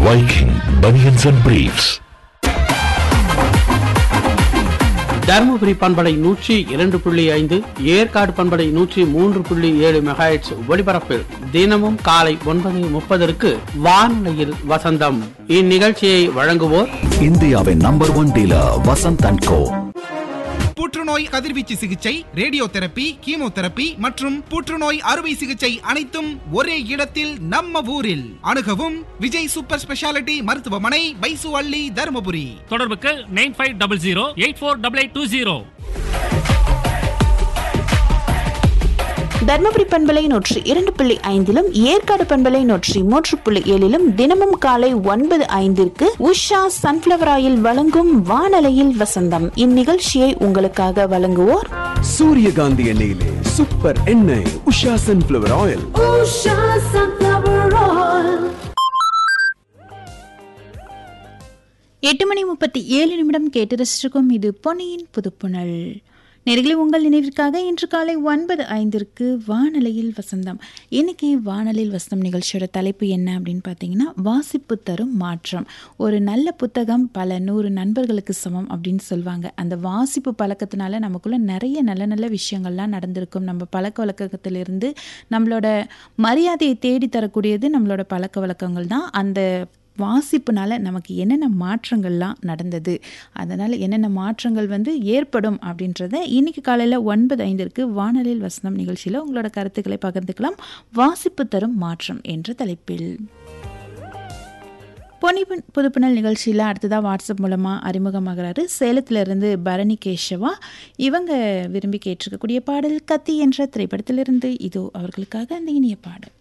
Viking Bunions and Briefs. Dharmapuri பண்பலை நூற்றி இரண்டு புள்ளி ஐந்து ஏற்காடு பண்பலை நூற்றி மூன்று புள்ளி ஏழு மெகாஹெட்ஸ் ஒலிபரப்பில் தினமும் காலை ஒன்பது முப்பதற்கு வானொலியில் வசந்தம் இந்நிகழ்ச்சியை வழங்குவோர் இந்தியாவின் number one dealer Vasanth and co புற்றுநோய் கதிர்வீச்சு சிகிச்சை ரேடியோ தெரப்பி கீமோதெரப்பி மற்றும் புற்றுநோய் அறுவை சிகிச்சை அனைத்தும் ஒரே இடத்தில் நம்ம ஊரில் அணுகவும் விஜய் சூப்பர் ஸ்பெஷாலிட்டி மருத்துவமனை பைசு அள்ளி தருமபுரி தொடர்புக்கு nine five double zero eight four double eight two zero Dharmapuri பண்பலை நூற்றி இரண்டு புள்ளி ஐந்திலும் ஏற்காடு பண்பலை நூற்றி மூன்று புள்ளி ஏழிலும் தினமும் காலை ஒன்பது ஐந்திற்கு உஷா சன்ஃபிளவர் ஆயில் வழங்கும் வானலையில் வசந்தம் இந்நிகழ்ச்சியை உங்களுக்காக வழங்குவோர் சூரியகாந்தி எண்ணெயிலே சூப்பர் எண்ணெய் உஷா சன்ஃபிளவர் ஆயில் எட்டு மணி முப்பத்தி ஏழு நிமிடம் கேட்டு ரசிச்சிருக்கும் இது பொன்னியின் புதுப்புணல் நேர்களை உங்கள் நினைவிற்காக இன்று காலை ஒன்பது ஐந்திற்கு வானலையில் வசந்தம் இன்னைக்கு வானலையில் வசந்தம் நிகழ்ச்சியோட தலைப்பு என்ன அப்படின்னு பார்த்தீங்கன்னா வாசிப்பு தரும் மாற்றம் ஒரு நல்ல புத்தகம் பல நூறு நண்பர்களுக்கு சமம் அப்படின்னு சொல்லுவாங்க அந்த வாசிப்பு பழக்கத்தினால நமக்குள்ள நிறைய நல்ல நல்ல விஷயங்கள்லாம் நடந்திருக்கும் நம்ம பழக்க வழக்கத்திலிருந்து நம்மளோட மரியாதையை தேடி தரக்கூடியது நம்மளோட பழக்க வழக்கங்கள் தான் அந்த வாசிப்புனால நமக்கு என்னென்ன மாற்றங்கள்லாம் நடந்தது அதனால் என்னென்ன மாற்றங்கள் வந்து ஏற்படும் அப்படின்றத இன்னைக்கு காலையில் ஒன்பது ஐந்திற்கு வானலில் வசந்தம் நிகழ்ச்சியில் உங்களோட கருத்துக்களை பகிர்ந்துக்கலாம் வாசிப்பு தரும் மாற்றம் என்ற தலைப்பில் பொன்னி புதுப்புணல் நிகழ்ச்சியில் அடுத்ததாக வாட்ஸ்அப் மூலமாக அறிமுகமாகிறாரு சேலத்திலிருந்து பரணி கேஷவா இவங்க விரும்பி கேட்டிருக்கக்கூடிய பாடல் கத்தி என்ற திரைப்படத்திலிருந்து இதோ அவர்களுக்காக அந்த இனிய பாடல்